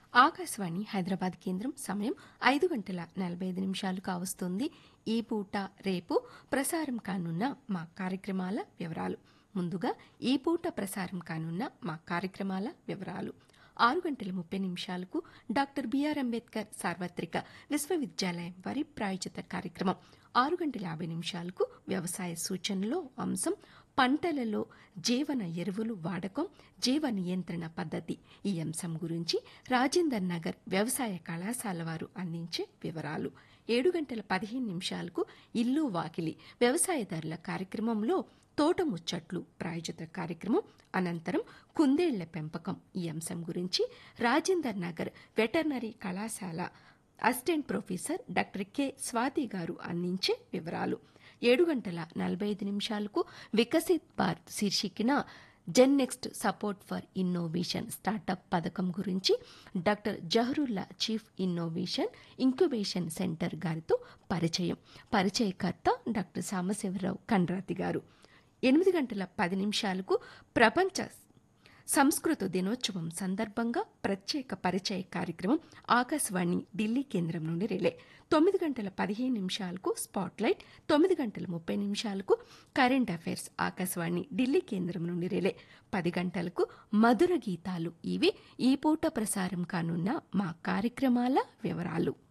ఆకాశవాణి హైదరాబాద్ కేంద్రం సమయం ఐదు గంటల నలభై ఐదు నిమిషాలు కావస్తుంది ఈ పూట రేపు ప్రసారం కానున్న మా కార్యక్రమాల వివరాలు ముందుగా ఈ పూట ప్రసారం కానున్న మా కార్యక్రమాల వివరాలు ఆరు గంటల ముప్పై నిమిషాలకు డాక్టర్ బిఆర్ అంబేద్కర్ సార్వత్రిక విశ్వవిద్యాలయం వారి ప్రాయోజిత కార్యక్రమం ఆరు గంటల యాభై నిమిషాలకు వ్యవసాయ సూచనలో అంశం పంటలలో జీవన ఎరువులు వాడకం జీవ నియంత్రణ పద్ధతి ఈ అంశం గురించి రాజేందర్ నగర్ వ్యవసాయ కళాశాల వారు అందించే వివరాలు ఏడు గంటల పదిహేను నిమిషాలకు ఇల్లు వాకిలి వ్యవసాయదారుల కార్యక్రమంలో తోట ముచ్చట్లు ప్రాయోజిత కార్యక్రమం అనంతరం కుందేళ్ల పెంపకం ఈ అంశం గురించి రాజేందర్ నగర్ వెటర్నరీ కళాశాల assistant professor doctor K Swathi garu అందించే వివరాలు ఏడు గంటల నలభై ఐదు నిమిషాలకు వికసిత్ భారత్ శీర్షికన gen next support for innovation startup పథకం గురించి doctor Jaharulla chief innovation incubation centre గారితో పరిచయం పరిచయకర్త డాక్టర్ సాంబశివరావు కండ్రాతి గారు ఎనిమిది గంటల పది నిమిషాలకు ప్రపంచ సంస్కృత దినోత్సవం సందర్భంగా ప్రత్యేక పరిచయ కార్యక్రమం ఆకాశవాణి ఢిల్లీ కేంద్రం నుండి రిలే తొమ్మిది గంటల పదిహేను నిమిషాలకు స్పాట్లైట్ తొమ్మిది గంటల ముప్పై నిమిషాలకు కరెంట్ అఫైర్స్ ఆకాశవాణి ఢిల్లీ కేంద్రం నుండి రిలే పది గంటలకు మధుర గీతాలు ఇవి ఈ పూట ప్రసారం కానున్న మా కార్యక్రమాల వివరాలు